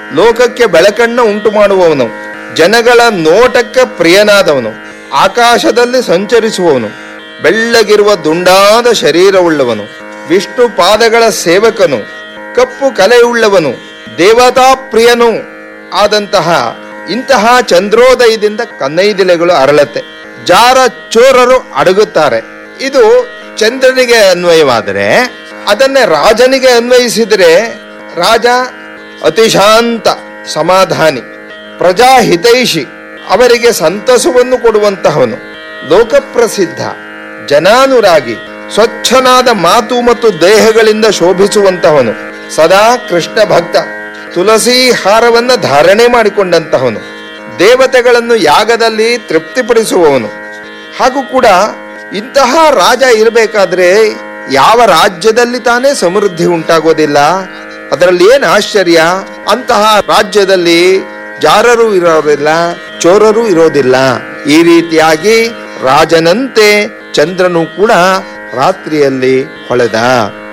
ಲೋಕಕ್ಕೆ ಬೆಳಕನ್ನು ಉಂಟು ಮಾಡುವವನು ಜನಗಳ ನೋಟಕ್ಕೆ ಪ್ರಿಯನಾದವನು ಆಕಾಶದಲ್ಲಿ ಸಂಚರಿಸುವವನು ಬೆಳ್ಳಗಿರುವ ದುಂಡಾದ ಶರೀರವುಳ್ಳವನು ವಿಷ್ಣು ಪಾದಗಳ ಸೇವಕನು ಕಪ್ಪು ಕಲೆಯುಳ್ಳವನು ದೇವತಾ ಪ್ರಿಯನು ಆದಂತಹ ಇಂತಹ ಚಂದ್ರೋದಯದಿಂದ ಕನ್ನೈದಿಲೆಗಳು ಅರಳತ್ತೆ ಜಾರ ಚೋರರು ಅಡಗುತ್ತಾರೆ ಇದು ಚಂದ್ರನಿಗೆ ಅನ್ವಯವಾದರೆ ಅದನ್ನೇ ರಾಜನಿಗೆ ಅನ್ವಯಿಸಿದರೆ ರಾಜ ಅತಿಶಾಂತ ಸಮಾಧಾನಿ ಪ್ರಜಾಹಿತೈಷಿ ಅವರಿಗೆ ಸಂತಸವನ್ನು ಕೊಡುವಂತಹವನು ಲೋಕಪ್ರಸಿದ್ಧ ಜನಾನುರಾಗಿ ಸ್ವಚ್ಛನಾದ ಮಾತು ಮತ್ತು ದೇಹಗಳಿಂದ ಶೋಭಿಸುವಂತಹವನು ಸದಾ ಕೃಷ್ಣ ಭಕ್ತ ತುಳಸಿ ಹಾರವನ್ನ ಧಾರಣೆ ಮಾಡಿಕೊಂಡಂತಹವನು ದೇವತೆಗಳನ್ನು ಯಾಗದಲ್ಲಿ ತೃಪ್ತಿಪಡಿಸುವವನು ಹಾಗೂ ಕೂಡ ಇಂತಹ ರಾಜ ಇರಬೇಕಾದ್ರೆ ಯಾವ ರಾಜ್ಯದಲ್ಲಿ ತಾನೇ ಸಮೃದ್ಧಿ ಉಂಟಾಗೋದಿಲ್ಲ ಅದರಲ್ಲಿ ಏನ್ ಆಶ್ಚರ್ಯ ಅಂತಹ ರಾಜ್ಯದಲ್ಲಿ ಜಾರರು ಇರೋದಿಲ್ಲ ಚೋರರು ಇರೋದಿಲ್ಲ ಈ ರೀತಿಯಾಗಿ ರಾಜನಂತೆ ಚಂದ್ರನು ಕೂಡ ರಾತ್ರಿಯಲ್ಲಿ ಹೊಳೆದ